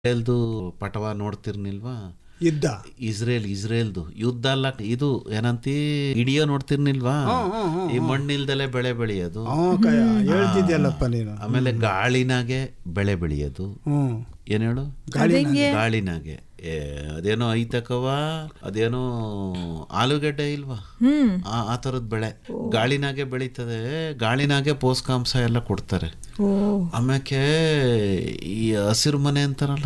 ಇಸ್ರೇಲ್ದು ಪಟವ ನೋಡ್ತಿರ್ನಿಲ್ವಾ ಇದ್ದ ಇಸ್ರೇಲ್ ಇಸ್ರೇಲ್ದು ಯುದ್ಧ ಅಲ್ಲ ಇದು ಏನಂತಿ ವಿಡಿಯೋ ನೋಡ್ತಿರ್ನಿಲ್ವಾ ಈ ಮಣ್ಣಿಲ್ದಲೆ ಬೆಳೆ ಬೆಳೆಯೋದು ಹ್ಞೂ ಕಯ ಹೇಳ್ತಿದ್ಯಲ್ಲಪ್ಪ ನೀನು ಆಮೇಲೆ ಗಾಳಿನಾಗೆ ಬೆಳೆ ಬೆಳೆಯೋದು ಹ್ಮ್ ಏನ್ ಹೇಳು ಗಾಳಿನಾಗೆ ಏ, ಅದೇನೋ ಐತಕವ ಅದೇನೋ ಆಲೂಗಡ್ಡೆ ಇಲ್ವಾ ಆ- ಆ ಥರದ್ ಬೆಳೆ ಗಾಳಿನಾಗೆ ಬೆಳೀತದೆ ಗಾಳಿನಾಗೆ ಪೋಷಕಾಂಶ ಎಲ್ಲ ಕೊಡ್ತಾರೆ ಆಮ್ಯಾಕೆ ಈ ಹಸಿರು ಮನೆ ಅಂತಾರಲ್ಲ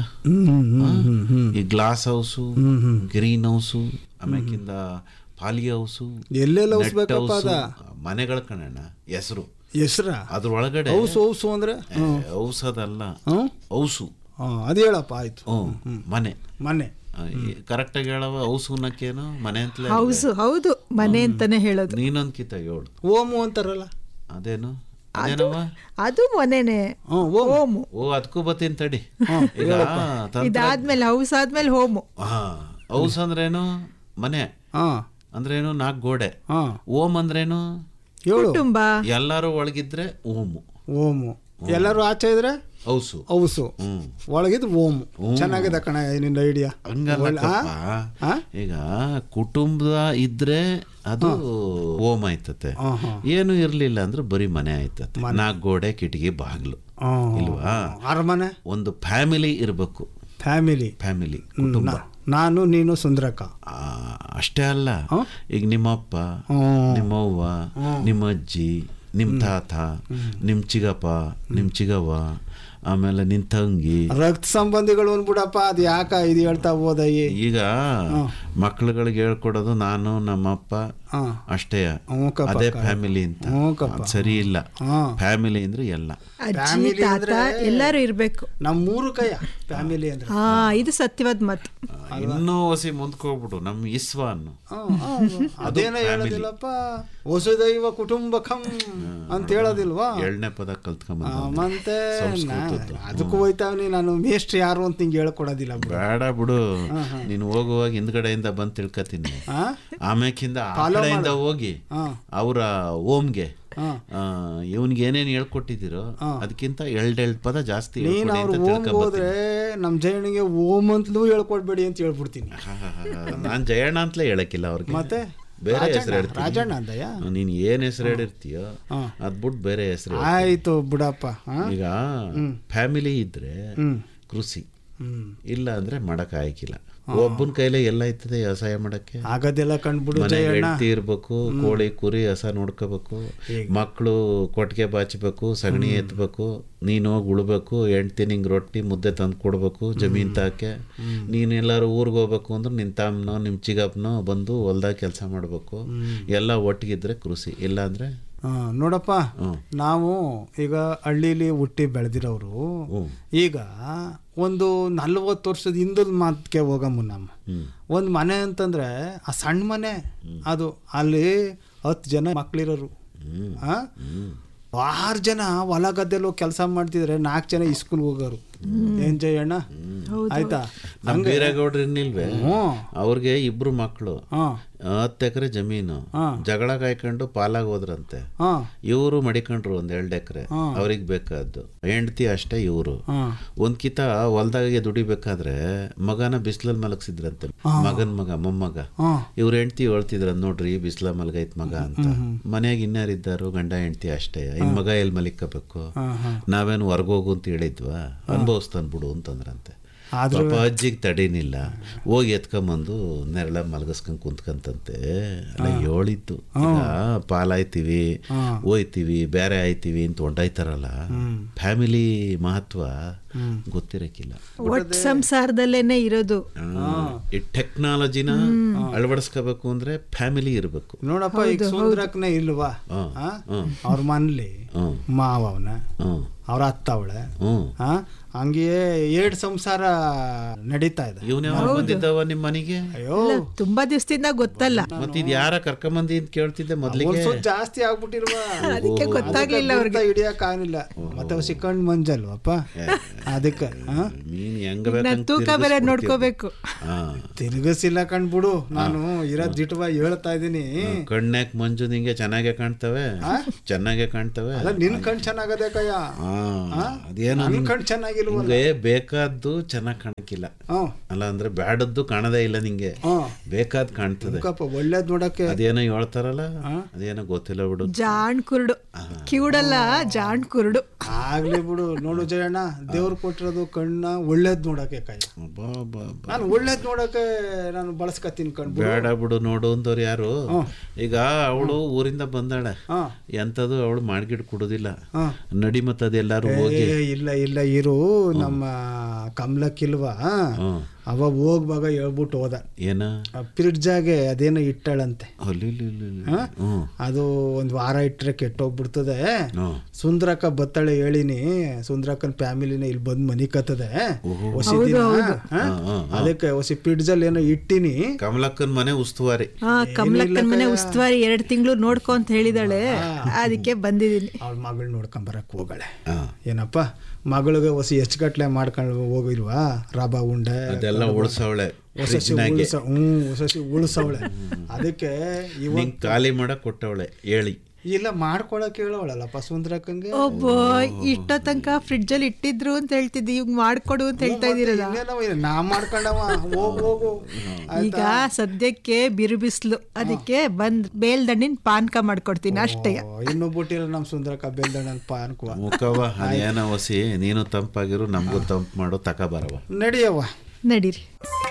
ಈ ಗ್ಲಾಸ್ ಹೌಸು ಗ್ರೀನ್ ಹೌಸು ಆಮ್ಯಾಕಿಂದ ಪಾಲಿ ಹೌಸು ಎಲ್ಲೆಲ್ಲ ನೆಟ್ ಔಸ್ಬೇಕಪ್ಪ ಹೌಸು, ಅದ ಮನೆಗಳ ಕಣಣ್ಣ ಹೆಸರು ಹೆಸ್ರ ಅದ್ರೊಳಗಡೆ ಔಸು ಔಸು ಅಂದ್ರೆ ಏ, ಔಸದಲ್ಲ ಹ್ಮ್ ಔಸು ಹಾಂ ಅದು ಹೇಳಪ್ಪ ಆಯ್ತು ಹ್ಮ್ ಮನೆ ಮೊನ್ನೆ ಕರೆಕ್ಟಾಗಿ ಹೇಳವ ಔಸು ಅನ್ನಕ್ಕೇನು ಮನೆ ಅಂತಲೇ ಹೌಸು ಹೌದು ಮನೆ ಅಂತಾನೆ ಹೇಳೋದು ನೀನೊಂದ್ಕಿತ ಹೇಳು ಓಮು ಅಂತಾರಲ್ಲ ಅದೇನು ಅದೇನವ ಅದು ಮನೆನೆ ಹ್ಞೂ ಓಮ್ ಹೋಮು ಓ ಅದಕ್ಕೂ ಬತ್ತೀನಿ ತಡಿ ಈಗ ತಂತ್ರ ಇದಾದ್ಮೇಲೆ ಹೌಸ್ ಆದ್ಮೇಲೆ ಹೋಮು ಹಾ ಔಸ್ ಅಂದ್ರೇನು ಮನೆ ಹಾಂ ಅಂದ್ರೇನು ನಾಲ್ಕು ಗೋಡೆ ಹಾಂ ಓಮ್ ಅಂದ್ರೇನು ಹೇಳು ಕುಟುಂಬ ಎಲ್ಲರೂ ಒಳಗಿದ್ರೆ ಓಮು ಓಮು ಎಲ್ಲರೂ ಆಚೆ ಇದ್ರೆ ಔಸು ಔಸು ಹ್ಮ್ ಒಳಗಿದ್ ಓಮು ಚೆನ್ನಾಗಿದೆ ಕಣ ನಿನ್ನ ಐಡಿಯಾ ಹಂಗಲ್ಲ ಆ? ಈಗ ಕುಟುಂಬ ಇದ್ರೆ ಅದು ಓಮ್ ಆಯ್ತತೆ ಹಾಂ ಹಾಂ ಏನು ಇರ್ಲಿಲ್ಲ ಅಂದ್ರೆ ಬರೀ ಮನೆ ಆಯ್ತತೆ ನಾಲ್ಕು ಗೋಡೆ ಕಿಟಕಿ ಬಾಗ್ಲು ಇಲ್ವಾ ಅರಮನೆ ಒಂದು ಫ್ಯಾಮಿಲಿ ಇರಬೇಕು ಫ್ಯಾಮಿಲಿ ಫ್ಯಾಮಿಲಿ ಕುಟುಂಬ ನಾನು ನೀನು ಸುಂದ್ರಕ್ಕ ಆ, ಅಷ್ಟೇ ಅಲ್ಲ ಈಗ ನಿಮ್ಮಪ್ಪ ಹ್ಮ್. ನಿಮ್ಮವ್ವ ನಿಮ್ಮ ಅಜ್ಜಿ ನಿಮ್ಮ ತಾತ ನಿಮ್ಮ ಚಿಗಪ್ಪ ನಿಮ್ಮ ಚಿಗವ್ವ ಆಮೇಲೆ ನಿನ್ನ ತಂಗಿ ರಕ್ತ ಸಂಬಂಧಿಗಳು ಅಂದ್ಬಿಡಪ್ಪ ಅದು ಯಾಕ ಇದು ಹೇಳ್ತಾ ಹೋದಯ್ಯ ಈಗ ಮಕ್ಳುಗಳಿಗೆ ಹೇಳ್ಕೊಡೋದು ನಾನು ನಮ್ಮಪ್ಪ ಹಾಂ ಅಷ್ಟೇ ಹ್ಞೂ ಕಪ್ಪ ಅದೇ ಫ್ಯಾಮಿಲಿ ಅಂತ ಹ್ಞೂ ಕಪ್ಪ ಅದ್ ಸರಿ ಇಲ್ಲ ಹಾಂ ಫ್ಯಾಮಿಲಿ ಅಂದ್ರೆ ಎಲ್ಲ ಅಜ್ಜಿ ತಾತ ಎಲ್ಲರೂ ಇರ್ಬೇಕು ನಮ್ಮ ಮೂರು ಕೈಯ ಫ್ಯಾಮಿಲಿ ಅಂದ್ರೆ ಹಾ ಇದು ಸತ್ಯವಾದ ಮಾತು ಇನ್ನೂ ಹೊಸಿ ಮುಂದ್ಕೋಗ್ಬಿಡು ನಮ್ಮ ಇಸ್ವ ಅನ್ನು ಹ್ಮ್, ಹ್ಮ್. ಅದೇನೋ ಹೇಳೋದಿಲ್ಲಪ್ಪ ವಸುದೈವ ಕುಟುಂಬಕಂ ಅಂತ ಹೇಳೋದಿಲ್ವಾ ಎರಡನೇ ಪದ ಕಲ್ತ್ಕೊಂಬಂದ ಆ, ಮತ್ತೆ ನಾ- ಅದಕ್ಕೂ ಹೋಯ್ತಾವ್ನಿ ನಾನು ಮೇಷ್ಟ್ರು ಯಾರು ಅಂತ ನಿಂಗೆ ಹೇಳ್ಕೊಡೋದಿಲ್ಲ ಬಿಡು ಬೇಡ ಬಿಡು ನೀನು ಹೋಗುವಾಗ ಹಿಂದ್ಗಡೆಯಿಂದ ಬಂದು ತಿಳ್ಕೊತೀನಿ ಹಾ ಆಮ್ಯಾಕಿಂದ ಆ ಕಡೆಯಿಂದ ಹೋಗಿ ಹಾ ಅವರ ಓಮ್ಗೆ ಹಾ ಇವನ್ಗೆ ಏನೇನು ಹೇಳ್ಕೊಟ್ಟಿದ್ದೀರೋ ಅದಕ್ಕಿಂತ ಎರಡೆರಡು ಪದ ಜಾಸ್ತಿ ನೀನ್ ಹೇಳ್ಕೊಡಿ ಅವ್ರ ಅಂತ ಓಮ್ ಹೋದ್ರೆ ನಮ್ ಜಯಣಿಗೆ ಓಮ್ ಅಂತಲೂ ಹೇಳ್ಕೊಡ್ಬೇಡಿ ಅಂತ ಹೇಳ್ಬಿಡ್ತೀನಿ ನಾನು ಜಯಣ್ಣ ಅಂತಲೇ ಹೇಳಕ್ಕಿಲ್ಲ ಅವ್ರಿಗೆ ಮತ್ತೆ ಬೇರೆ ರಾಜಣ್ಣ- ಹೆಸರು ಹೇಳ್ತೀನಿ ರಾಜಣ್ಣ ಅಂದಯ್ಯ ನೀನು ಏನು ಹೆಸರು ಹೇಳಿರ್ತೀಯೋ ಹಾ. ಅದ್ಬಿಟ್ಟು ಬೇರೆ ಹೆಸರು ಆಯ್ತು ಬಿಡಪ್ಪ ಹಾ ಈಗ ಫ್ಯಾಮಿಲಿ ಇದ್ರೆ ಹ್ಮ್ ಕೃಷಿ ಹ್ಮ್ ಇಲ್ಲ ಅಂದ್ರೆ ಮಾಡಕ್ ಆಯ್ಕಿಲ್ಲ ಒಬ್ಬನ ಕೈಲೇ ಎಲ್ಲ ಇರ್ತದೆ ವ್ಯವಸಾಯ ಮಾಡಕ್ಕೆ ಆಗೋದೆಲ್ಲ ಕಂಡ್ಬಿಡು ಮನೆಗೆ ಜಯಣ್ಣ ಹೆಂಡತಿ ಇರ್ಬೇಕು ಕೋಳಿ ಕುರಿ ಹಸ ನೋಡ್ಕೋಬೇಕು ಮಕ್ಕಳು ಕೊಟ್ಟಿಗೆ ಬಾಚಬೇಕು ಸಗಣಿ ಎತ್ತಬೇಕು ನೀನು ಹೋಗಿ ಉಳ್ಬೇಕು ಹೆಂಡ್ತಿ ನಿಂಗೆ ರೊಟ್ಟಿ ಮುದ್ದೆ ತಂದು ಕೊಡ್ಬೇಕು ಜಮೀನ್ ತಾಕೆ ನೀನು ಎಲ್ಲಾರು ಊರಿಗೆ ಹೋಗ್ಬೇಕು ಅಂದ್ರೆ ನಿನ್ನ ತಮ್ಮನೋ ನಿಮ್ಮ ಚಿಗಪ್ಪನೋ ಬಂದು ಹೊಲ್ದಾಗ ಕೆಲಸ ಮಾಡಬೇಕು ಎಲ್ಲ ಒಟ್ಟಿಗಿದ್ರೆ ಕೃಷಿ ಇಲ್ಲ ಅಂದ್ರೆ ಹಾ, ನೋಡಪ್ಪ ಹ್ಮ್. ನಾವು ಈಗ ಹಳ್ಳಿಲಿ ಹುಟ್ಟಿ ಬೆಳೆದಿರೋರು ಹ್ಮ್. ಈಗ ಒಂದು ನಲ್ವತ್ತು ವರ್ಷದ ಹಿಂದದ ಮಾತಕ್ಕೆ ಹೋಗಮ್ಮ ನಮ್ಮ ಹ್ಮ್ ಒಂದು ಮನೆ ಅಂತಂದ್ರೆ ಆ ಸಣ್ಣ ಮನೆ ಅದು ಅಲ್ಲಿ ಹತ್ತು ಜನ ಮಕ್ಳಿರೋರು ಹ್ಮ್ ಆ ಹ್ಮ್ ಆರು ಜನ ಹೊಲ ಗದ್ದೆಲ್ಲೋ ಕೆಲಸ ಮಾಡ್ತಿದ್ರೆ ನಾಲ್ಕು ಜನ ಸ್ಕೂಲ್ ಹೋಗೋರು ಏನ್ ಜಯಣ್ಣ ಆಯ್ತಾ ನಮ್ಮ ಬೀರೇಗೌಡ್ರು ಇನ್ನಿಲ್ವೇ ಹ್ಞೂ ಅವ್ರಿಗೆ ಇಬ್ರು ಮಕ್ಕಳು ಹಾಂ ಹತ್ತು ಎಕರೆ ಜಮೀನು ಜಗಳ ಕಾಯ್ಕೊಂಡು ಪಾಲಾಗ್ ಹೋದ್ರಂತೆ ಹಾಂ ಇವರು ಮಡಿಕೊಂಡ್ರು ಒಂದ್ ಎರಡ್ ಎಕರೆ ಅವ್ರಿಗೆ ಬೇಕಾದ್ದು ಹೆಂಡತಿ ಅಷ್ಟೇ ಇವರು ಹಾಂ ಒಂದ್ ಕಿತ ಹೊಲ್ದಾಗೆ ದುಡಿಬೇಕಾದ್ರೆ ಮಗನ ಬಿಸಿಲಲ್ಲಿ ಮಲಗಿಸಿದ್ರಂತೆ ಮಗನ್ ಮಗ ಮೊಮ್ಮಗ ಹಾಂ ಇವ್ರ ಹೆಂಡತಿ ಹೇಳ್ತಿದ್ರ ನೋಡ್ರಿ ಬಿಸಿಲ ಮಲಗೈತ್ ಮಗ ಅಂತ ಮನ್ಯಾಗ ಇನ್ನಾರಿದ್ದಾರು ಗಂಡ ಹೆಂಡತಿ ಅಷ್ಟೇ ಇನ್ ಮಗ ಎಲ್ಲಿ ಮಲಿಕಬೇಕು ಹಾಂ ಹಾಂ ನಾವೇನು ಹೊರ್ಗೋಗು ಅಂತ ಹೇಳಿದ್ವಾ ಅನುಭವಿಸ್ತಾನ್ ಬಿಡು ಅಂತಂದ್ರಂತೆ ಆದ್ರೂ ಪಾಪ ಅಜ್ಜಿಗೆ ತಡೀನಿಲ್ಲ ಹೋಗಿ ಎತ್ಕೊಂಬಂದು ನೆರಳ ಮಲಗಿಸ್ಕೊಂಡ್ ಕುಂತ್ಕಂತಂತೆ ಅಲ್ಲ ಹೇಳಿದ್ದು ಈಗ ಪಾಲಾಯ್ತೀವಿ ಹೋಯ್ತೀವಿ ಬೇರೆ ಆಯ್ತೀವಿ ಅಂತ ಹೊಂಟಾಯ್ತಾರಲ್ಲ ಫ್ಯಾಮಿಲಿ ಮಹತ್ವ ಗೊತ್ತಿರಕ್ಕಿಲ್ಲ ಒಟ್ ಸಂಸಾರದಲ್ಲೇನೆ ಇರೋದು ಈ ಟೆಕ್ನಾಲಜಿನ ಅಳವಡಿಸ್ಕೋಬೇಕು ಅಂದ್ರೆ ಫ್ಯಾಮಿಲಿ ಇರಬೇಕು ನೋಡಪ್ಪ ಈಗ ಸುಂದ್ರಕ್ನೆ ಇಲ್ವಾ ಹ್ಮ್. ಆ? ಹ್ಮ್. ಅವ್ರ ಮನ್ಲಿ ಹ್ಮ್ ಮಾವವನ ಹ್ಮ್ ಅವ್ರ ಅತ್ತವಳೆ ಹ್ಮ್ ಆ ಹಂಗೆಯೇ ಎರಡು ಸಂಸಾರ ನಡೀತಾ ಇದೆ ಇವನ್ ಯಾವಾಗ ಬಂದಿದ್ದವ ನಿಮ್ ಮನೆಗೆ ಅಯ್ಯೋ ಇಲ್ಲ, ತುಂಬಾ ದಿವಸದಿಂದ ಗೊತ್ತಲ್ಲ ಮತ್ ಇದ್ ಯಾರ ಕರ್ಕೊಂಬಂದಿ ಅಂತ ಕೇಳ್ತಿದ್ದೆ ಮೊದ್ಲಿಗೆ ಒಂದ್ ಸ್ವಲ್ಪ ಜಾಸ್ತಿ ಆಗ್ಬಿಟ್ಟಿರುವ ಅದಕ್ಕೆ ಗೊತ್ತಾಗ್ಲಿಲ್ಲ ಅವ್ರಿಗೆ ಹಿಡಿಯಕ್ ಆಗಿಲ್ಲ ಮತ್ತೆ ಅವ್ ಸಿಕ್ಕಂಡ್ ಮಂಜಲ್ವಪ್ಪ ಅದಕ್ಕೆ ಆ? ನೀನ್ ಹೆಂಗ ನಾನ್ ತೂಕ ಬೇರೆ ನೋಡ್ಕೋಬೇಕು ಹಾ ತಿರುಗಿಸಿಲ್ಲ ಕಂಡ್ಬಿಡು ನಾನು ಇರೋ ದಿಟ್ಟವಾಗಿ ಹೇಳ್ತಾ ಇದೀನಿ ಕಣ್ಣಾಕ್ ಮಂಜು ನಿಂಗೆ ಚೆನ್ನಾಗೆ ಕಾಣ್ತವೆ ಚೆನ್ನಾಗೆ ಕಾಣ್ತವೆ ಅಲ್ಲ ನಿನ್ ಕಣ್ ಚೆನ್ನಾಗದೆ ಕಯ್ಯ ಆ ಅದೇನೋ ನನ್ ಕಣ್ ಚೆನ್ನಾಗಿಲ್ವಲ್ಲ ನಿಂಗೆ ಬೇಕಾದ್ದು ಚೆನ್ನಾಗಿ ಕಾಣಕ್ಕಿಲ್ಲ ಹ್ಮ್ ಅಲ್ಲ ಅಂದ್ರೆ ಬ್ಯಾಡದ್ದು ಕಾಣದೇ ಇಲ್ಲ ನಿಂಗೆ ಹ್ಮ್ ಬೇಕಾದ್ ಕಾಣ್ತದೆ ಮುಖಪ್ಪ ಒಳ್ಳೇದ್ ನೋಡಕ್ಕೆ ಅದೇನೋ ಹೇಳ್ತಾರಲ್ಲ ಅದೇನೋ ಗೊತ್ತಿಲ್ಲ ಬಿಡು ಜಾಣ್ ಕುರುಡು ಕಿವುಡಲ್ಲ ಜಾಣ್ ಕುರುಡು ಆಗ್ಲಿ ಬಿಡು ನೋಡು ಜಯಣ್ಣ ದೇವ್ರು ಕೊಟ್ಟಿರೋದು ಕಣ್ಣ ಒಳ್ಳೇದ್ ನೋಡಕ್ಕೆ ಕೈ ಅಬ್ಬಾ, ಅಬ್ಬಾ, ಅಬ್ಬಾ. ನಾನು ಒಳ್ಳೇದ್ ನೋಡಕ್ಕೆ ನಾನು ಬಳಸ್ಕತ್ತೀನಿ ಕಣ್ ಬಿಡು. ಬೇಡ ಬಿಡು ನೋಡು ಅಂದವ್ರು ಯಾರು ಈಗ ಅವಳು ಊರಿಂದ ಬಂದಾಳೆ ಹಾ ಎಂಥದ್ದು ಅವಳು ಮಾಡ್ಗಿಡ್ ಕುಡುದಿಲ್ಲ ಹಾ ನಡಿ ಮತ್ತದೆಲ್ಲಾರು ಹೋಗಿ ಏ, ಇಲ್ಲ ಇಲ್ಲ ಇರು ನಮ್ಮ ಕಮಲಕ್ಕಿಲ್ವಾ ಹ್ಮ್. ಅವ ಹೋಗ್ಬಾಗ ಹೇಳ್ಬಿಟ್ಟು ಹೋದ ಏನ ಫ್ರಿಡ್ಜಾಗೆ ಅದೇನೋ ಇಟ್ಟಾಳಂತೆ ಅಲ್ಲಿ ಇಲ್ಲಿ ಇಲ್ಲಿ ಇಲ್ಲಿ. ಹಾ? ಹ್ಮ್ ಅದು ಒಂದು ವಾರ ಇಟ್ಟರೆ ಕೆಟ್ಟೋಗ್ಬಿಡ್ತದೆ ಹ್ಮ್. ಸುಂದ್ರಕ್ಕ ಬತ್ತಾಳೆ ಹೇಳಿನಿ ಸುಂದ್ರಕ್ಕನ ಫ್ಯಾಮಿಲಿನ ಇಲ್ಲಿ ಬಂದು ಮನಿ ಕತ್ತದೆ ಹೊಸಿ ದಿನ ಹಾ? ಅದಕ್ಕೆ ಹೊಸಿ ಫ್ರಿಡ್ಜಲ್ಲಿ ಏನೋ ಇಟ್ಟಿನಿ ಕಮಲಕ್ಕನ್ ಮನೆ ಉಸ್ತುವಾರಿ ಹಾ ಕಮಲಕ್ಕನ ಮನೆ ಉಸ್ತುವಾರಿ ಎರಡು ತಿಂಗಳು ನೋಡ್ಕೊ ಅಂತ ಹೇಳಿದಾಳೆ ಅದಕ್ಕೆ ಬಂದಿದ್ದೀನಿ ಅವಳ ಮಗಳು ನೋಡ್ಕೊಂಬರಕ್ ಹೋಗಳೆ ಹಾ. ಏನಪ್ಪ ಮಗಳಿಗೆ ಹೊಸಿ ಹೆಚ್ಚುಗಟ್ಲೆ ಮಾಡ್ಕೊಂಡು ಹೋಗಿಲ್ವಾ ರಬಾ ಉಂಡೆ ಅದೆಲ್ಲ ಉಳ್ಸವಳೆ ಹೊಸಸಿ ಉಳಿಸ ಹ್ಞೂ ಹೊಸಸಿ ಉಳಿಸವಳೆ ಅದಕ್ಕೆ ಇವ ನಿಂಗ್ ಖಾಲಿ ಮಾಡಕ್ ಕೊಟ್ಟವಳೆ ಹೇಳಿ ಇಲ್ಲ ಮಾಡ್ಕೊಳಕ್ ಹೇಳೋಳಲ್ಲಪ್ಪ ಸುಂದ್ರಕ್ಕಂಗೆ ಒಬ್ಬ ಇಷ್ಟೋ ತನಕ ಫ್ರಿಡ್ಜಲ್ಲಿ ಇಟ್ಟಿದ್ರು ಅಂತ ಹೇಳ್ತಿದ್ದಿ ಇವ್ ಮಾಡ್ಕೊಡು ಅಂತ ಹೇಳ್ತಾ ಇದೀರಲ್ಲ ಇನ್ನೇನವ ಇಲ್ಲ, ನಾ ಮಾಡ್ಕೊಂಡವ ಹೋಗು ಹೋಗು ಈಗ ಸದ್ಯಕ್ಕೆ ಬಿರು ಬಿಸ್ಲು ಅದಕ್ಕೆ ಬಂದ್ ಬೇಲ್ದಣ್ಣಿನ ಪಾನ್ಕ ಮಾಡ್ಕೊಡ್ತೀನಿ ಅಷ್ಟೇ ಓ, ಇನ್ನು ಬಿಟ್ಟಿಲ್ಲ ನಮ್ಮ ಸುಂದರಕ್ಕ ಬೆಲ್ದಣ್ಣನ ಪಾನ್ಕುವ ಮುಖವ ಅದೇನ ಹೊಸಿ ನೀನು ತಂಪಾಗಿರು ನಮಗೂ ತಂಪು ಮಾಡು ತಕ ಬರವ ನಡಿಯವ್ವ ನಡೀರಿ